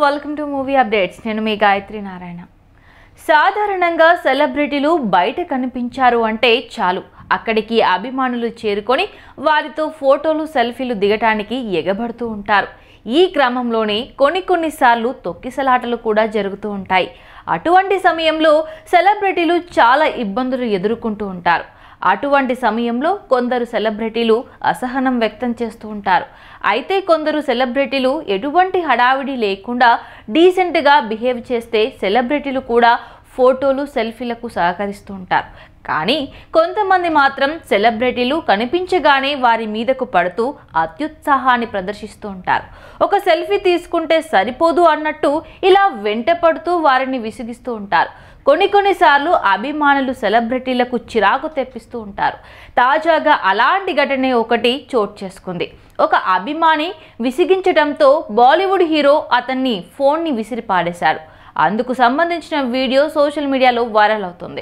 welcome to movie updates నేను మీ గాయత్రి నారాయణ సాధారణంగా సెలబ్రిటీలు బయట కనిపించారు అంటే చాలు అక్కడికి అభిమానులు చేరుకొని వారితో ఫోటోలు సెల్ఫీలు దిగటానికి ఎగబడుతూ ఉంటారు ఈ క్రమంలోనే కొన్ని కొన్నిసార్లు తొక్కిసలాటలు కూడా జరుగుతూ ఉంటాయి అటువంటి సమయంలో సెలబ్రిటీలు చాలా ఇబ్బందులు ఎదుర్కొంటూ ఉంటారు అటువంటి సమయంలో కొందరు సెలబ్రిటీలు అసహనం వ్యక్తం చేస్తూ ఉంటారు అయితే కొందరు సెలబ్రిటీలు ఎటువంటి హడావిడి లేకుండా డీసెంట్గా బిహేవ్ చేస్తే సెలబ్రిటీలు కూడా ఫోటోలు సెల్ఫీలకు సహకరిస్తూ ఉంటారు కానీ కొంతమంది మాత్రం సెలబ్రిటీలు కనిపించగానే వారి మీదకు పడుతూ అత్యుత్సాహాన్ని ప్రదర్శిస్తూ ఉంటారు ఒక సెల్ఫీ తీసుకుంటే సరిపోదు అన్నట్టు ఇలా వెంట పడుతూ వారిని విసిగిస్తూ ఉంటారు కొన్ని కొన్నిసార్లు అభిమానులు సెలబ్రిటీలకు చిరాకు తెప్పిస్తూ ఉంటారు తాజాగా అలాంటి ఘటనే ఒకటి చోటు చేసుకుంది ఒక అభిమాని విసిగించడంతో బాలీవుడ్ హీరో అతన్ని ఫోన్ని విసిరి పాడేశాడు అందుకు సంబంధించిన వీడియో సోషల్ మీడియాలో వైరల్ అవుతుంది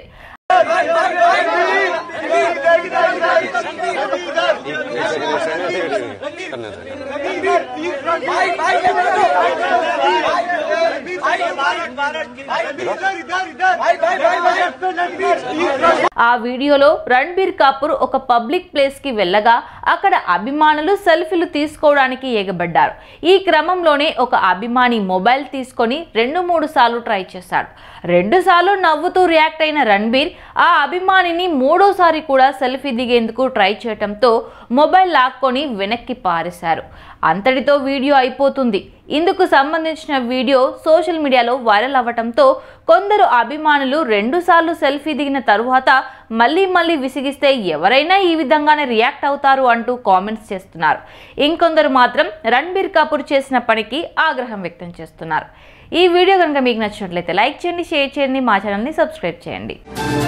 ఆ వీడియోలో రణ్బీర్ కపూర్ ఒక పబ్లిక్ ప్లేస్ కి వెళ్ళగా అక్కడ అభిమానులు సెల్ఫీలు తీసుకోవడానికి ఎగబడ్డారు ఈ క్రమంలోనే ఒక అభిమాని మొబైల్ తీసుకొని రెండు మూడు సార్లు ట్రై చేశాడు రెండు సార్లు నవ్వుతూ రియాక్ట్ అయిన రణ్బీర్ ఆ అభిమానిని మూడోసారి కూడా సెల్ఫీ దిగేందుకు ట్రై చేయడంతో మొబైల్ లాక్కొని వెనక్కి పారేశారు అంతటితో వీడియో అయిపోతుంది ఇందుకు సంబంధించిన వీడియో సోషల్ మీడియాలో వైరల్ అవ్వటంతో కొందరు అభిమానులు రెండుసార్లు సెల్ఫీ దిగిన తరువాత మళ్ళీ మళ్ళీ విసిగిస్తే ఎవరైనా ఈ విధంగానే రియాక్ట్ అవుతారు అంటూ కామెంట్స్ చేస్తున్నారు ఇంకొందరు మాత్రం రణ్బీర్ కపూర్ చేసిన పనికి ఆగ్రహం వ్యక్తం చేస్తున్నారు ఈ వీడియో కనుక మీకు నచ్చినట్లయితే లైక్ చేయండి షేర్ చేయండి మా ఛానల్ని సబ్స్క్రైబ్ చేయండి